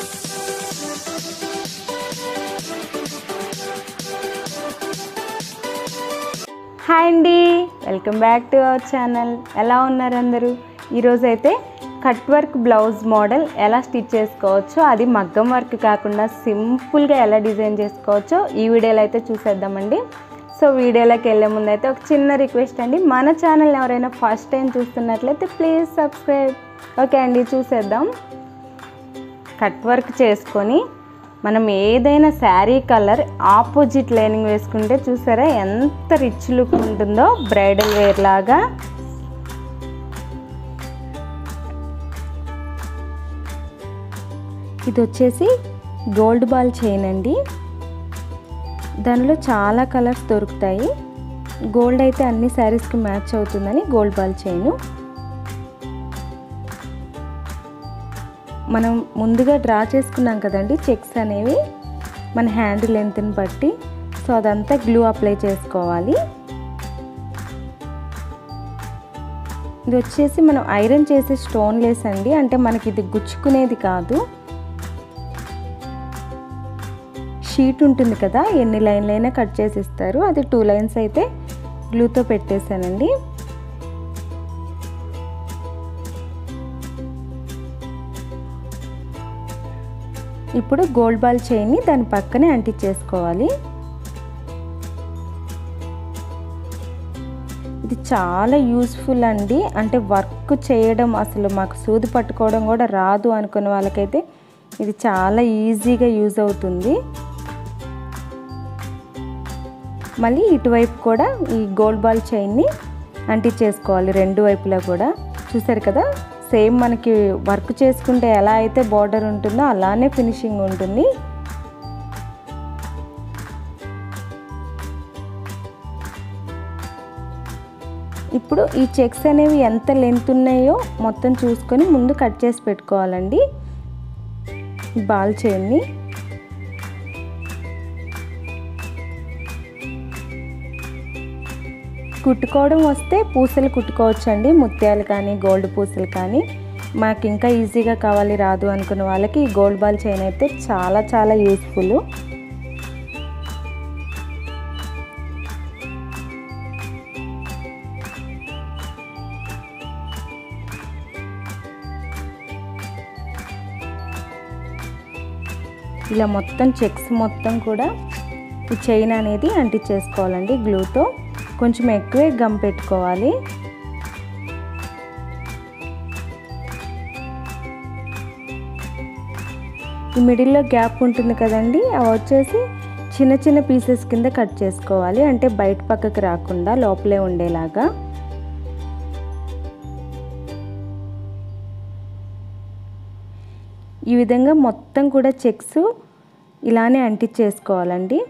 hi అండి welcome back to our channel ఎలా ఉన్నారు అందరూ ఈరోజు అయితే కట్ వర్క్ బ్లౌజ్ మోడల్ ఎలా స్టిచ్ చేసుకోవచ్చో అది మగ్గం వర్క్ కాకుండా సింపుల్గా ఎలా డిజైన్ చేసుకోవచ్చో ఈ వీడియోలో అయితే చూసేద్దామండి సో వీడియోలోకి వెళ్ళే ముందు అయితే ఒక చిన్న రిక్వెస్ట్ అండి మన ఛానల్ ఎవరైనా ఫస్ట్ టైం చూస్తున్నట్లయితే ప్లీజ్ సబ్స్క్రైబ్ ఓకే అండి చూసేద్దాం కట్ వర్క్ చేసుకొని మనం ఏదైనా శారీ కలర్ ఆపోజిట్ లైనింగ్ వేసుకుంటే చూసారా ఎంత రిచ్ లుక్ ఉంటుందో బ్రైడల్ వేర్ లాగా ఇది వచ్చేసి గోల్డ్ బాల్ చైన్ అండి దానిలో చాలా కలర్స్ దొరుకుతాయి గోల్డ్ అయితే అన్ని శారీస్కి మ్యాచ్ అవుతుందని గోల్డ్ బాల్ చైను మనం ముందుగా డ్రా చేసుకున్నాం కదండి చెక్స్ అనేవి మన హ్యాండ్ లెంత్ని బట్టి సో అదంతా గ్లూ అప్లై చేసుకోవాలి ఇది వచ్చేసి మనం ఐరన్ చేసే స్టోన్ లేస్ అండి అంటే మనకి ఇది గుచ్చుకునేది కాదు షీట్ ఉంటుంది కదా ఎన్ని లైన్లైనా కట్ చేసి ఇస్తారు అది టూ లైన్స్ అయితే గ్లూతో పెట్టేశానండి ఇప్పుడు గోల్డ్ బాల్ చైన్ని దాని పక్కనే అంటించేసుకోవాలి ఇది చాలా యూస్ఫుల్ అండి అంటే వర్క్ చేయడం అసలు మాకు సూది పట్టుకోవడం కూడా రాదు అనుకునే వాళ్ళకైతే ఇది చాలా ఈజీగా యూజ్ అవుతుంది మళ్ళీ ఇటువైపు కూడా ఈ గోల్డ్ బాల్ చైన్ని అంటించేసుకోవాలి రెండు వైపులా కూడా చూసారు కదా సేమ్ మనకి వర్క్ చేసుకుంటే ఎలా అయితే బార్డర్ ఉంటుందో అలానే ఫినిషింగ్ ఉంటుంది ఇప్పుడు ఈ చెక్స్ అనేవి ఎంత లెంత్ ఉన్నాయో మొత్తం చూసుకొని ముందు కట్ చేసి పెట్టుకోవాలండి బాల్ చైన్ని కుట్టుకోవడం వస్తే పూసలు కుట్టుకోవచ్చండి ముత్యాలు కానీ గోల్డ్ పూసలు కానీ మాకు ఇంకా ఈజీగా కావాలి రాదు అనుకున్న వాళ్ళకి ఈ గోల్డ్ బాల్ చైన్ అయితే చాలా చాలా యూస్ఫుల్ ఇలా మొత్తం చెక్స్ మొత్తం కూడా ఈ చైన్ అనేది అంటించేసుకోవాలండి గ్లూతో కొంచెం ఎక్కువే గమ్ పెట్టుకోవాలి ఈ మిడిల్లో గ్యాప్ ఉంటుంది కదండి అవి వచ్చేసి చిన్న చిన్న పీసెస్ కింద కట్ చేసుకోవాలి అంటే బయట పక్కకి రాకుండా లోపలే ఉండేలాగా ఈ విధంగా మొత్తం కూడా చెక్స్ ఇలానే అంటించేసుకోవాలండి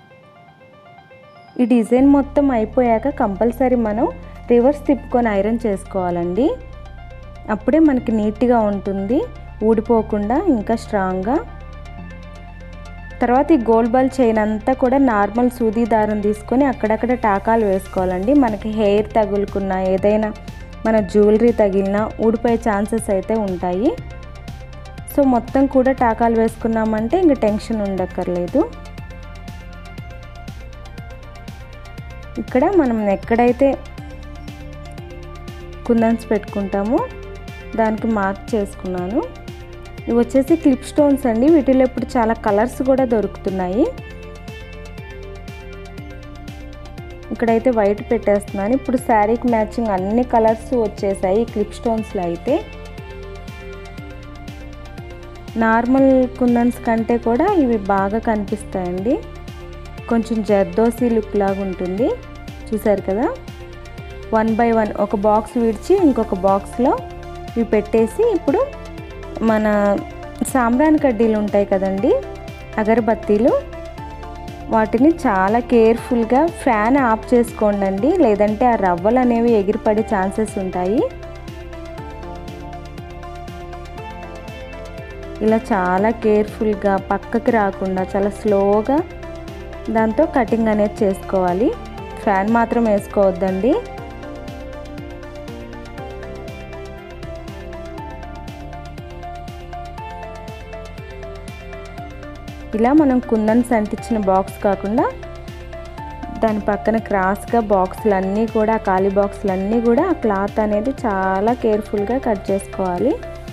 ఈ డిజైన్ మొత్తం అయిపోయాక కంపల్సరీ మనం రివర్స్ తిప్పుకొని ఐరన్ చేసుకోవాలండి అప్పుడే మనకి నీట్గా ఉంటుంది ఊడిపోకుండా ఇంకా స్ట్రాంగ్గా తర్వాత ఈ గోల్డ్ బాల్ చైన్ అంతా కూడా నార్మల్ సూది దారం తీసుకొని అక్కడక్కడ టాకాలు వేసుకోవాలండి మనకి హెయిర్ తగులుకున్న ఏదైనా మన జ్యువెలరీ తగిలినా ఊడిపోయే ఛాన్సెస్ అయితే ఉంటాయి సో మొత్తం కూడా టాకాలు వేసుకున్నామంటే ఇంక టెన్షన్ ఉండక్కర్లేదు ఇక్కడ మనం ఎక్కడైతే కుందన్స్ పెట్టుకుంటామో దానికి మార్క్ చేసుకున్నాను ఇవి వచ్చేసి క్లిప్ స్టోన్స్ అండి వీటిలో ఇప్పుడు చాలా కలర్స్ కూడా దొరుకుతున్నాయి ఇక్కడైతే వైట్ పెట్టేస్తున్నాను ఇప్పుడు శారీకి మ్యాచింగ్ అన్ని కలర్స్ వచ్చేసాయి క్లిప్ స్టోన్స్లో అయితే నార్మల్ కుందన్స్ కంటే కూడా ఇవి బాగా కనిపిస్తాయండి కొంచెం జర్దోసి లుక్ లాగా ఉంటుంది చూసారు కదా వన్ బై వన్ ఒక బాక్స్ విడిచి ఇంకొక బాక్స్లో ఇవి పెట్టేసి ఇప్పుడు మన సాంబ్రాన్ కడ్డీలు ఉంటాయి కదండి అగరబత్తీలు వాటిని చాలా కేర్ఫుల్గా ఫ్యాన్ ఆఫ్ చేసుకోండి లేదంటే ఆ రవ్వలు అనేవి ఎగిరిపడే ఛాన్సెస్ ఉంటాయి ఇలా చాలా కేర్ఫుల్గా పక్కకి రాకుండా చాలా స్లోగా దాంతో కటింగ్ అనేది చేసుకోవాలి ఫ్యాన్ మాత్రం వేసుకోవద్దండి ఇలా మనం కుందన్స్ అంటించిన బాక్స్ కాకుండా దాని పక్కన క్రాస్గా బాక్సులు అన్నీ కూడా ఖాళీ బాక్సులు అన్నీ కూడా ఆ క్లాత్ అనేది చాలా కేర్ఫుల్గా కట్ చేసుకోవాలి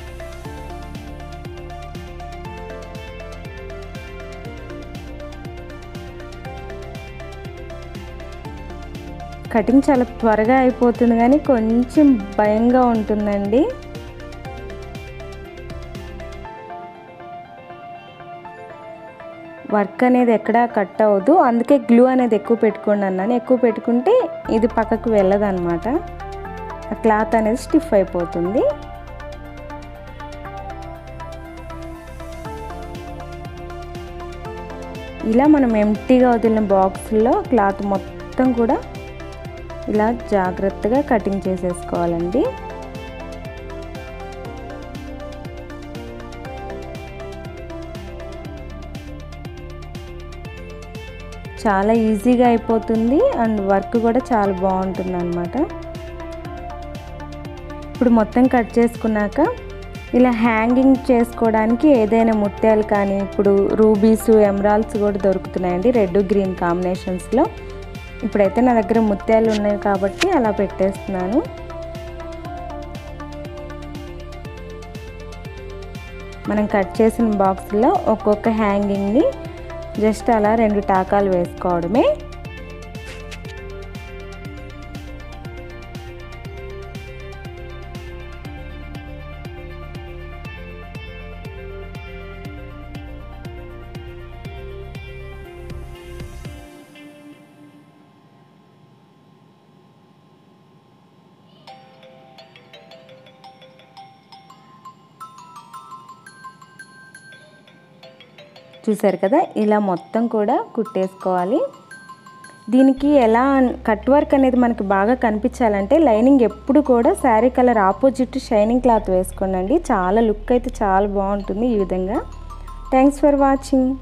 కటింగ్ చాలా త్వరగా అయిపోతుంది కానీ కొంచెం భయంగా ఉంటుందండి వర్క్ అనేది ఎక్కడా కట్ అవ్వదు అందుకే గ్లూ అనేది ఎక్కువ పెట్టుకోండి అన్నాను ఎక్కువ పెట్టుకుంటే ఇది పక్కకు వెళ్ళదన్నమాట ఆ క్లాత్ అనేది స్టిఫ్ అయిపోతుంది ఇలా మనం ఎంటీగా వదిలిన బాక్స్లో క్లాత్ మొత్తం కూడా ఇలా జాగ్రత్తగా కటింగ్ చేసేసుకోవాలండి చాలా ఈజీగా అయిపోతుంది అండ్ వర్క్ కూడా చాలా బాగుంటుంది అనమాట ఇప్పుడు మొత్తం కట్ చేసుకున్నాక ఇలా హ్యాంగింగ్ చేసుకోవడానికి ఏదైనా ముత్యాలు కానీ ఇప్పుడు రూబీస్ ఎమరాల్డ్స్ కూడా దొరుకుతున్నాయండి రెడ్ గ్రీన్ కాంబినేషన్స్లో ఇప్పుడైతే నా దగ్గర ముత్యాలు ఉన్నాయి కాబట్టి అలా పెట్టేస్తున్నాను మనం కట్ చేసిన బాక్స్లో ఒక్కొక్క హ్యాంగింగ్ని జస్ట్ అలా రెండు టాకాలు వేసుకోవడమే చూసారు కదా ఇలా మొత్తం కూడా కుట్టేసుకోవాలి దీనికి ఎలా కట్ వర్క్ అనేది మనకి బాగా కనిపించాలంటే లైనింగ్ ఎప్పుడు కూడా sari colour opposite shining cloth వేసుకోండి చాలా లుక్ అయితే చాలా బాగుంటుంది ఈ విధంగా థ్యాంక్స్ ఫర్ వాచింగ్